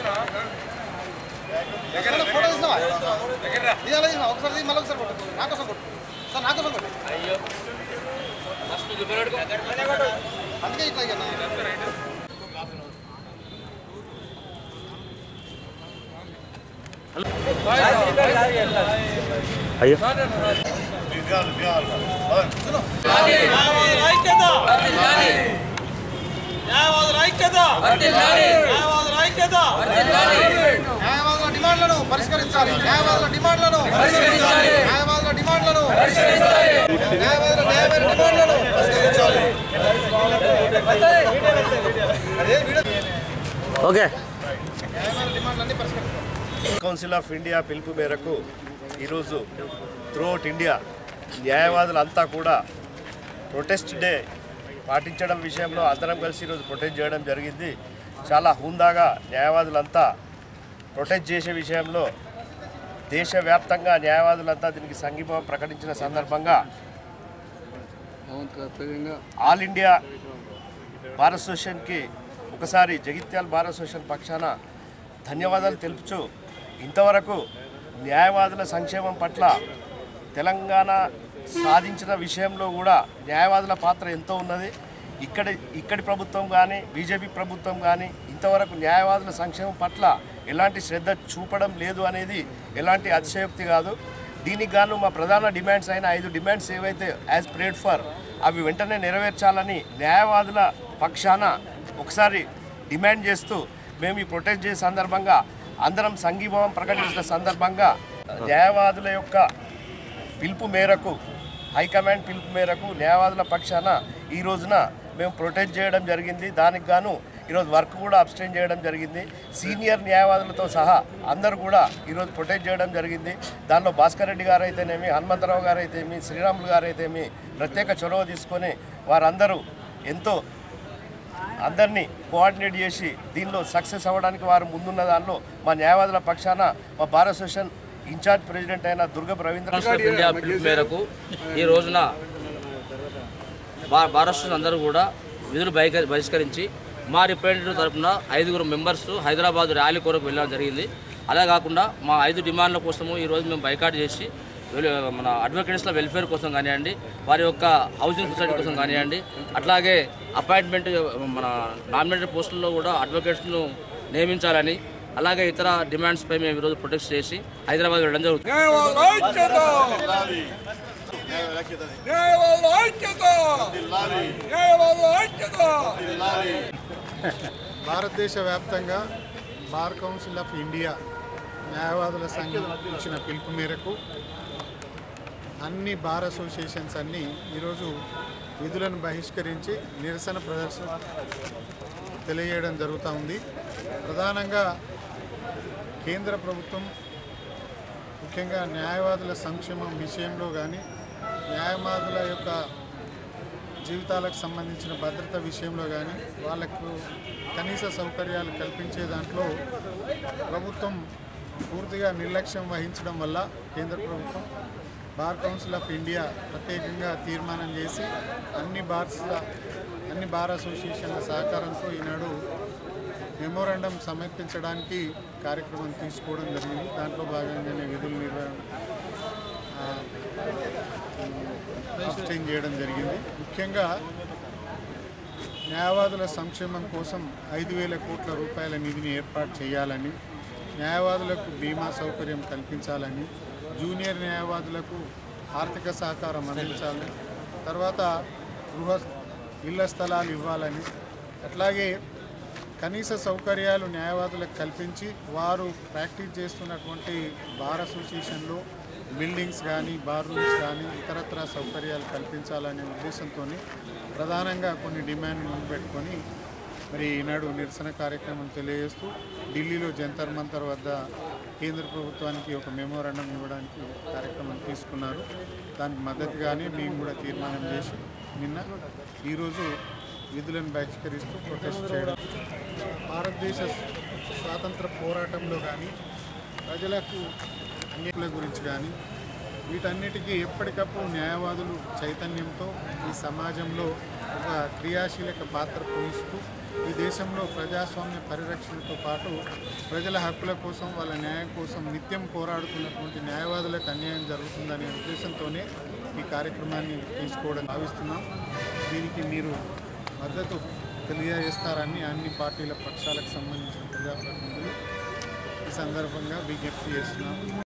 photo తీసినావా ఇది ఎలా తీసినావా ఒకసారి తీసి మళ్ళీ ఒకసారి కొట్టు నా కోసం కొట్టు సార్ నా కోసం కొట్టు అందుకే ఇట్లా ఇక నా- అయ్యో న్యాయవాదుల డిమాండ్లను పరిష్కరించాలి న్యాయవాదుల డిమాండ్లను పరిష్కరించాలి న్యాయవాదుల డిమాండ్లను పరిష్కరించాలి న్యాయవాదుల న్యాయమైన డిమాండ్లను పరిష్కరించాలి అదే వీడియో ఓకే న్యాయమైన డిమాండ్లన్నీ పరిష్కరించాలి కౌన్సిల్ ఆఫ్ ఇండియా పిలుపు మేరకు ఈరోజు త్రూఅవుట్ ఇండియా న్యాయవాదులంతా కూడా ప్రొటెస్ట్ డే పాటించడం విషయంలో అందరం కలిసి ఈరోజు ప్రొటెస్ట్ చేయడం జరిగింది చాలా హుందాగా న్యాయవాదులంతా ప్రొటెస్ట్ చేసే విషయంలో దేశవ్యాప్తంగా న్యాయవాదులంతా దీనికి సంఘీభావం ప్రకటించిన సందర్భంగా ఆల్ ఇండియా బార్ అసోసియేషన్కి ఒకసారి జగిత్యాల బార్ అసోసియేషన్ పక్షాన ధన్యవాదాలు తెలుపుచు ఇంతవరకు న్యాయవాదుల సంక్షేమం పట్ల తెలంగాణ సాధించిన విషయంలో కూడా న్యాయవాదుల పాత్ర ఎంతో ఉన్నది ఇక్కడి ఇక్కడి ప్రభుత్వం కానీ బీజేపీ ప్రభుత్వం కానీ ఇంతవరకు న్యాయవాదుల సంక్షేమం పట్ల ఎలాంటి శ్రద్ధ చూపడం లేదు అనేది ఎలాంటి అతిశయోక్తి కాదు దీనికి గాను మా ప్రధాన డిమాండ్స్ అయిన ఐదు డిమాండ్స్ ఏవైతే యాజ్ ప్రేడ్ ఫర్ అవి వెంటనే నెరవేర్చాలని న్యాయవాదుల పక్షాన ఒకసారి డిమాండ్ చేస్తూ మేము ఈ ప్రొటెస్ట్ చేసే సందర్భంగా అందరం సంఘీభావం ప్రకటించిన సందర్భంగా న్యాయవాదుల యొక్క పిలుపు మేరకు హైకమాండ్ పిలుపు మేరకు న్యాయవాదుల పక్షాన ఈ రోజున మేము ప్రొటెస్ట్ చేయడం జరిగింది దానికి గాను ఈరోజు వర్క్ కూడా అబ్స్టైన్ చేయడం జరిగింది సీనియర్ న్యాయవాదులతో సహా అందరూ కూడా ఈరోజు ప్రొటెస్ట్ చేయడం జరిగింది దానిలో భాస్కర్ రెడ్డి గారు అయితేనేమి హనుమంతరావు గారు అయితేమి శ్రీరాములు గారు అయితేమి ప్రత్యేక చొరవ తీసుకొని వారందరూ ఎంతో అందరినీ కోఆర్డినేట్ చేసి దీనిలో సక్సెస్ అవ్వడానికి వారు ముందున్న దానిలో మా న్యాయవాదుల పక్షాన మా బార్ అసోసియేషన్ ఇన్ఛార్జ్ ప్రెసిడెంట్ అయిన Durga Ravindra council of India పిలుపు మేరకు ఈ రోజున భా- భారత్ అందరూ కూడా విధులు బహిక బహిష్కరించి మా రిప్రజెంటేటివ్ తరఫున ఐదుగురు మెంబర్స్ హైదరాబాద్ ర్యాలీ కొరకు వెళ్ళడం జరిగింది అలా కాకుండా మా ఐదు డిమాండ్ల కోసము ఈరోజు మేము బైకాట్ చేసి వెల్- మన అడ్వకేట్స్ల వెల్ఫేర్ కోసం కానివ్వండి వారి యొక్క హౌసింగ్ సొసైటీ కోసం కానివ్వండి అట్లాగే అపాయింట్మెంట్ మన నామినేటెడ్ పోస్టుల్లో కూడా అడ్వకేట్స్ను నియమించాలని అలాగే ఇతర డిమాండ్స్పై మేము ఈరోజు ప్రొటెస్ట్ చేసి హైదరాబాద్ వెళ్ళడం జరుగుతుంది భారతదేశ వ్యాప్తంగా బార్ కౌన్సిల్ ఆఫ్ ఇండియా న్యాయవాదుల సంఘం ఇచ్చిన పిలుపు మేరకు అన్ని బార్ అసోసియేషన్స్ అన్నీ ఈరోజు విధులను బహిష్కరించి నిరసన ప్రదర్శన తెలియజేయడం జరుగుతూ ఉంది ప్రధానంగా కేంద్ర ప్రభుత్వం ముఖ్యంగా న్యాయవాదుల సంక్షేమం విషయంలో కానీ న్యాయవాదుల యొక్క జీవితాలకు సంబంధించిన భద్రత విషయంలో కానీ వాళ్ళకు కనీస సౌకర్యాలు కల్పించే దాంట్లో ప్రభుత్వం పూర్తిగా నిర్లక్ష్యం వహించడం వల్ల కేంద్ర ప్రభుత్వం బార్ కౌన్సిల్ ఆఫ్ ఇండియా ప్రత్యేకంగా తీర్మానం చేసి అన్ని బార్స్ అన్ని బార్ అసోసియేషన్ల సహకారంతో ఈనాడు మెమోరాండం సమర్పించడానికి కార్యక్రమం తీసుకోవడం జరిగింది దాంట్లో భాగంగానే విధులు నిర్వహణ అబ్స్టైన్ చేయడం జరిగింది ముఖ్యంగా న్యాయవాదుల సంక్షేమం కోసం ఐదు వేల కోట్ల రూపాయల నిధిని ఏర్పాటు చేయాలని న్యాయవాదులకు బీమా సౌకర్యం కల్పించాలని జూనియర్ న్యాయవాదులకు ఆర్థిక సహకారం అందించాలని తర్వాత గృహ ఇళ్ల స్థలాలు ఇవ్వాలని అట్లాగే కనీస సౌకర్యాలు న్యాయవాదులకు కల్పించి వారు ప్రాక్టీస్ చేస్తున్నటువంటి బార్ అసోసియేషన్లో బిల్డింగ్స్ కానీ బార్ రూమ్స్ కానీ ఇతరత్ర సౌకర్యాలు కల్పించాలనే ఉద్దేశంతో ప్రధానంగా కొన్ని డిమాండ్ ముందు పెట్టుకొని మరి ఈనాడు నిరసన కార్యక్రమం తెలియజేస్తూ ఢిల్లీలో జంతర్ మంతర్ వద్ద కేంద్ర ప్రభుత్వానికి ఒక మెమోరాండం ఇవ్వడానికి కార్యక్రమం తీసుకున్నారు దానికి మద్దతుగానే మేము కూడా తీర్మానం చేసి నిన్న ఈరోజు విధులను బహిష్కరిస్తూ ప్రొటెస్ట్ చేయడం భారతదేశ స్వాతంత్ర పోరాటంలో కానీ ప్రజలకు అన్నిల గురించి కానీ వీటన్నిటికీ ఎప్పటికప్పుడు న్యాయవాదులు చైతన్యంతో ఈ సమాజంలో ఒక క్రియాశీలక పాత్ర పోషిస్తూ ఈ దేశంలో ప్రజాస్వామ్య పరిరక్షణతో పాటు ప్రజల హక్కుల కోసం వాళ్ళ న్యాయం కోసం నిత్యం పోరాడుతున్నటువంటి న్యాయవాదులకు అన్యాయం జరుగుతుందనే ఉద్దేశంతోనే ఈ కార్యక్రమాన్ని తీసుకోవడం భావిస్తున్నాం దీనికి మీరు మద్దతు తెలియజేస్తారని అన్ని పార్టీల పక్షాలకు సంబంధించిన ప్రజాప్రతినిధులు ఈ సందర్భంగా విజ్ఞప్తి చేస్తున్నాం